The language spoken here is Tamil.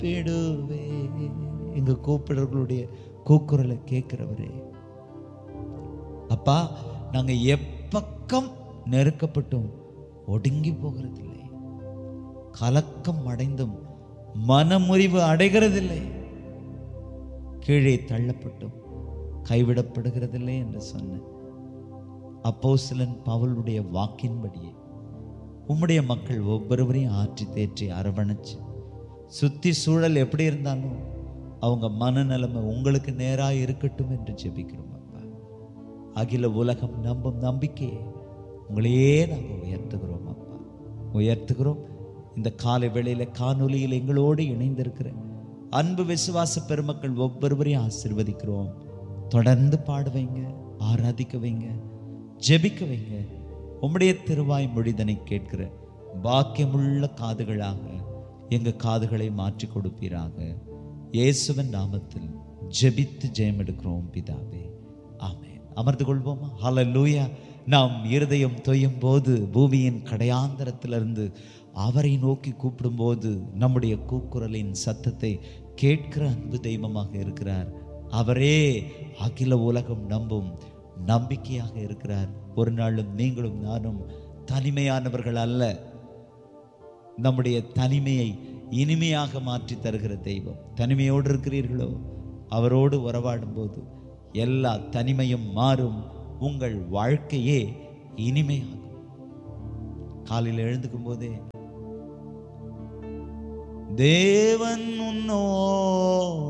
கூப்பிடுவே எங்க கூப்பிடுறவர்களுடைய கூக்குரலை கேட்கிறவரே அப்பா நாங்க எப்பக்கம் நெருக்கப்பட்டும் ஒடுங்கி போகிறதில்லை கலக்கம் அடைந்தும் மனமுறிவு அடைகிறதில்லை கீழே தள்ளப்பட்டும் கைவிடப்படுகிறதில்லை என்று சொன்ன அப்போஸ்தலன் பவுலுடைய வாக்கின்படியே உம்முடைய மக்கள் ஒவ்வொருவரையும் ஆற்றி தேற்றி அரவணைச்சு சுத்தி சூழல் எப்படி இருந்தாலும் அவங்க மனநிலைமை உங்களுக்கு நேராக இருக்கட்டும் என்று ஜெபிக்கிறோம் அப்பா அகில உலகம் நம்பும் நம்பிக்கையை உங்களையே நாங்கள் உயர்த்துகிறோம் அப்பா உயர்த்துகிறோம் இந்த காலை வேளையில காணொலியில் எங்களோடு இணைந்திருக்கிற அன்பு விசுவாச பெருமக்கள் ஒவ்வொருவரையும் ஆசிர்வதிக்கிறோம் தொடர்ந்து பாட வைங்க ஆராதிக்க வைங்க ஜெபிக்க வைங்க உம்முடைய திருவாய் மொழிதனை கேட்கிற பாக்கியமுள்ள காதுகளாக எங்க காதுகளை மாற்றி கொடுப்பீராக இயேசுவின் நாமத்தில் ஜெபித்து ஜெயம் எடுக்கிறோம் பிதாவே ஆமென் அமர்ந்து கொள்வோமா ஹalleluya நாம் இருதயம் தொய்யும் போது பூமியின் கடையாந்தரத்திலிருந்து அவரை நோக்கி கூப்பிடும்போது நம்முடைய கூக்குரலின் சத்தத்தை கேட்கிற அன்பு தெய்வமாக இருக்கிறார் அவரே அகில உலகம் நம்பும் நம்பிக்கையாக இருக்கிறார் ஒரு நாளும் நீங்களும் நானும் தனிமையானவர்கள் அல்ல நம்முடைய தனிமையை இனிமையாக மாற்றி தருகிற தெய்வம் தனிமையோடு இருக்கிறீர்களோ அவரோடு உறவாடும் போது எல்லா தனிமையும் மாறும் உங்கள் வாழ்க்கையே இனிமையாகும் காலையில் எழுந்துக்கும் போதே தேவன் உன்னோ